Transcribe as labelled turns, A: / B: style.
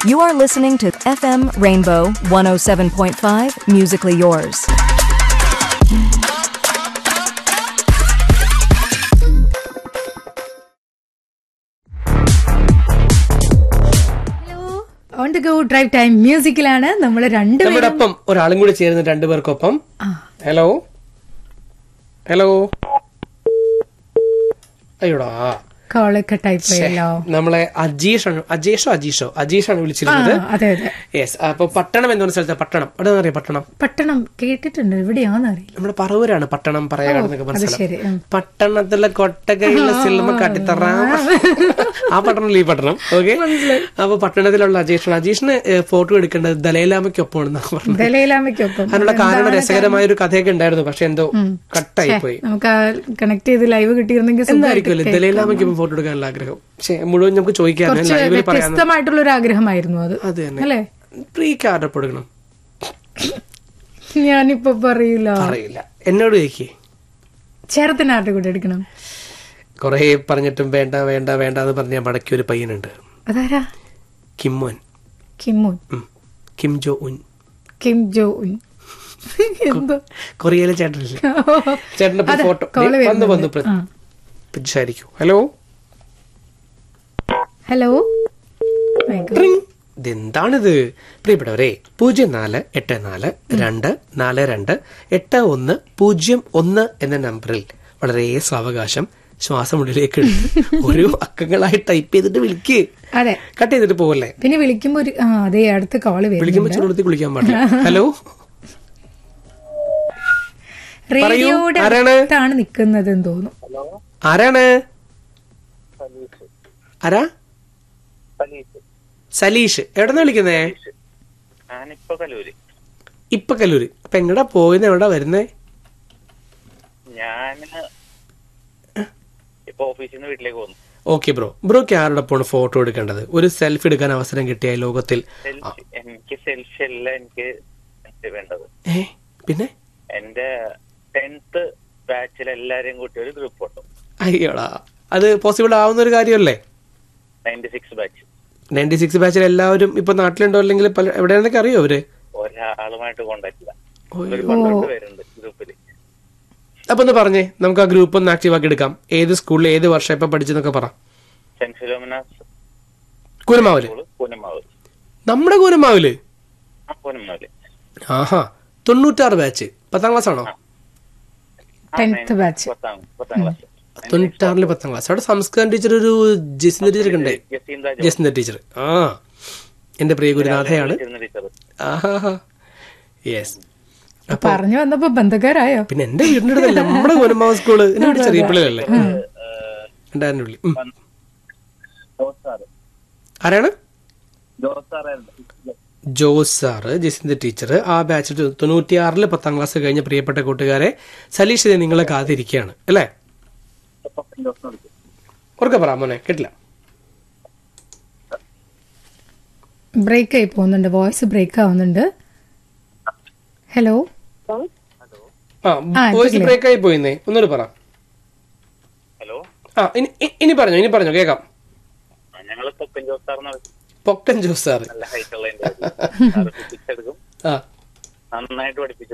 A: You are listening to FM Rainbow 107.5 Musically Yours.
B: Hello on the go drive time മ്യൂസിക്കിലാണ് നമ്മൾ
C: നമ്മുടെ
B: രണ്ടുപേരും
C: ഒപ്പം ഒരാളും കൂടി ചേരുന്നു രണ്ടുപേർക്കൊപ്പം ഹലോ ഹലോ അയ്യോടാ
B: കോളൊക്കെ ടൈപ്പ് ചെയ്യല്ലോ
C: നമ്മളെ അജീഷ് ആണ് അജേഷോ അജീഷോ അജീഷാണ്
B: ആ
C: വിളിച്ചിരുന്നത്
B: അതെ അതെ
C: യെസ് അപ്പൊ പട്ടണം എന്ന് പറഞ്ഞ സ്ഥലത്ത് പട്ടണം അവിടെ അറിയാം പട്ടണം
B: പട്ടണം കേട്ടിട്ടുണ്ട് എവിടെയാന്ന് അറിയില്ല
C: നമ്മുടെ പറവൂരാണ് പട്ടണം പറയാട് എന്നൊക്കെ
B: അത്
C: പറഞ്ഞ
B: ശരി
C: സ്ഥലം
B: ഉം.
C: പട്ടണത്തിലെ കൊട്ടകയിലെ സിനിമ കാട്ടിത്തറ ആ പട്ടണം ഈ പട്ടണം ഓക്കെ അപ്പൊ പട്ടണത്തിലുള്ള അജീഷാണ് അജീഷിന് ഫോട്ടോ എടുക്കേണ്ടത് ദലൈലാമയ്ക്കൊപ്പമാണെന്നാണ് പറഞ്ഞത്
B: ദലൈലാമയ്ക്കൊപ്പം
C: അതിനുള്ള കാരണം രസകരമായ ഒരു കഥയൊക്കെ ഉണ്ടായിരുന്നു പക്ഷെ എന്തോ കട്ടായി പോയി
B: നമുക്ക് കണക്ട് ചെയ്ത് ലൈവ് കിട്ടിയിരുന്നെങ്കിൽ
C: എന്തായിരിക്കുമല്ലേ ദലൈലാമയ്ക്ക് ഫോട്ടോ എടുക്കാനുള്ള ആഗ്രഹം പക്ഷെ മുഴുവൻ നമുക്ക് ചോദിക്കാം
B: കുറച്ച്
C: ലൈവിൽ പറയാൻ
B: വ്യത്യസ്തമായിട്ടുള്ള ഒരു ആഗ്രഹമായിരുന്നു അത്
C: അത് തന്നെ
B: അല്ലേ
C: പ്രീ കാർഡ് കൊടുക്കണം
B: ഞാനിപ്പോ പറയൂല
C: അറിയില്ല എന്നോട് ചോദിക്കേ
B: ചേർത്തനാരുടെ കൂടെ എടുക്കണം
C: കൊറേ പറഞ്ഞിട്ടും വേണ്ട വേണ്ട വേണ്ട എന്ന് പറഞ്ഞ മടക്കിയ ഒരു പയ്യനുണ്ട്
B: അതാരാ
C: കിമ്മോൻ
B: കിമ്മോൻ
C: ഉം. കിം ജോ ഉൻ
B: കിം ജോ ഉൻ എന്തോ
C: കൊറിയയിലെ ചേട്ടനില്ലേ ചേട്ടന്റെ
B: അതെ,
C: ഫോട്ടോ
B: call
C: ദേ, വന്ന് വന്ന്
B: വരുന്നുണ്ട്. ആ.
C: സംസാരിക്കൂ ഹലോ
B: ഹലോ
C: ട്രിങ്. ഇതെന്താണിത് പ്രിയപ്പെട്ടവരെ പൂജ്യം നാല് എട്ട് നാല് രണ്ട് നാല് രണ്ട് എട്ട് ഒന്ന് പൂജ്യം ഒന്ന് എന്ന നമ്പറിൽ വളരെ സാവകാശം ശ്വാസമുള്ളിലേക്ക് എടുത്ത് ഓരോ അക്കങ്ങളായി ടൈപ്പ് ചെയ്തിട്ട് വിളിക്ക്
B: അതെ
C: കട്ട് ചെയ്തിട്ട് പോവല്ലേ
B: പിന്നെ വിളിക്കുമ്പോ ഒരു ആ അതെ അടുത്ത കോള്
C: വിളിക്കുമ്പോ
B: വരുന്നുണ്ട്
C: ചുരുളത്തി കുളിക്കാൻ പാടില്ല ഹലോ
B: റേഡിയോയുടെ
C: ആരാണ്?
B: അടുത്താണ് നിൽക്കുന്നതെന്ന് തോന്നുന്നു
C: ആരാണ് ആരാ സലീഷ് എവിടെന്നാ വിളിക്കുന്നേ
D: ഞാനിപ്പോ കലൂര്
C: ഇപ്പൊ കല്ലൂര് അപ്പൊ എങ്ങടാ പോയിന്ന് എവിടാ വരുന്നേ
D: ഞാന് ഇപ്പൊ ഓഫീസിൽ നിന്ന് വീട്ടിലേക്ക് പോകുന്നു
C: ഓക്കെ ബ്രോ ബ്രോക്ക് ആരോടൊപ്പമാണ് ഫോട്ടോ എടുക്കേണ്ടത് ഒരു സെൽഫി എടുക്കാൻ അവസരം കിട്ടിയ ഈ ലോകത്തിൽ
D: സെൽഫി എനിക്ക് സെൽഫി അല്ല എനിക്ക് എനിക്ക് വേണ്ടത്
C: ഏ പിന്നെ
D: എന്റെ ടെൻത്ത് ബാച്ചിൽ എല്ലാരെയും കൂട്ടി ഒരു ഗ്രൂപ്പ് ഫോട്ടോ
C: അയ്യോടാ അത് പോസിബിൾ ആവുന്ന ഒരു കാര്യമല്ലേ
D: ninety six batch
C: ninety six ബാച്ചിൽ എല്ലാവരും ഇപ്പൊ നാട്ടിലുണ്ടോ അല്ലെങ്കിൽ പല എവിടെയാണെന്നൊക്കെ അറിയോ അവര്
D: ഒരാളുമായിട്ട് കോണ്ടാക്ട് ഇല്ല ഒരു പന്ത്രണ്ട് പേരുണ്ട് ഗ്രൂപ്പിൽ
C: അപ്പൊ ഒന്ന് പറഞ്ഞേ നമുക്ക് ആ ഗ്രൂപ്പ് ഒന്ന് ആക്റ്റീവ് ആക്കി എടുക്കാം ഏത് സ്കൂളിൽ ഏത് വർഷം ഇപ്പൊ പഠിച്ചെന്നൊക്കെ പറ
D: സെന്റ് ഫിലോമിനാസ്
C: കൂനമാവില്
D: സ്കൂള് പൂനമാവ്
C: നമ്മുടെ കൂനമാവില്
D: ആ പൂനമാവില്
C: ആഹാ തൊണ്ണൂറ്റാറ് ബാച്ച് പത്താം ക്ലാസ് ആണോ
B: ടെൻത്ത് ബാച്ച്
D: പത്താം പത്താം ക്ലാസ്
C: തൊണ്ണൂറ്റാറില് പത്താം ക്ലാസ് അവിടെ സംസ്കൃതം ടീച്ചർ ഒരു ജസിന്ദ ടീച്ചർ ഉണ്ടേ
D: ജസീന്ത
C: ജസിന്ദ ടീച്ചർ ആ എന്റെ പ്രിയ ഗുരുനാഥയാണ്
D: ടീച്ചർ
C: ആഹാ യെസ്
B: പറഞ്ഞു വന്നപ്പോ ബന്ധക്കാരായോ
C: പിന്നെ എന്റെ വീടിന്റെ അടുത്തല്ല നമ്മുടെ ഗുരുമാവ് സ്കൂള് എന്റെ വീട് ചെറിയ പിള്ളേരല്ലേ രണ്ടായിരം വിളി ഉം.
D: ജോസ് സാറ്
C: ആരാണ്
D: ജോസ് സാറായിരുന്നു
C: ജോസ് സാറ് ജസിന്ദ ടീച്ചർ ആ ബാച്ച് തൊണ്ണൂറ്റിയാറില് പത്താം ക്ലാസ് കഴിഞ്ഞ പ്രിയപ്പെട്ട കൂട്ടുകാരെ സലീഷ് ഇത് നിങ്ങളെ കാത്തിരിക്കുകയാണ് അല്ലേ
D: ജോസ് വിളിച്ചു
C: ഉറക്കെ പറ മോനെ കേട്ടില്ല
B: ബ്രേക്ക് ആയി പോകുന്നുണ്ട് വോയിസ് ബ്രേക്ക് ആവുന്നുണ്ട് ഹലോ
C: ആ വോയിസ് ബ്രേക്ക് ആയി പോയിന്നേ ഒന്നുകൂടി പറ
D: ഹലോ
C: ആ ഇനി ഇ- ഇനി പറഞ്ഞോ ഇനി പറഞ്ഞോ കേക്കാം
D: ഞങ്ങൾ പൊക്കൻ ജോസ് സാറിന് വിളിച്ചു
C: പൊക്കൻ ജോസ് സാറ്
D: നല്ല ഹൈറ്റ് ഉള്ള എടുക്കും
C: ആ
D: നന്നായിട്ട് പഠിപ്പിച്ചു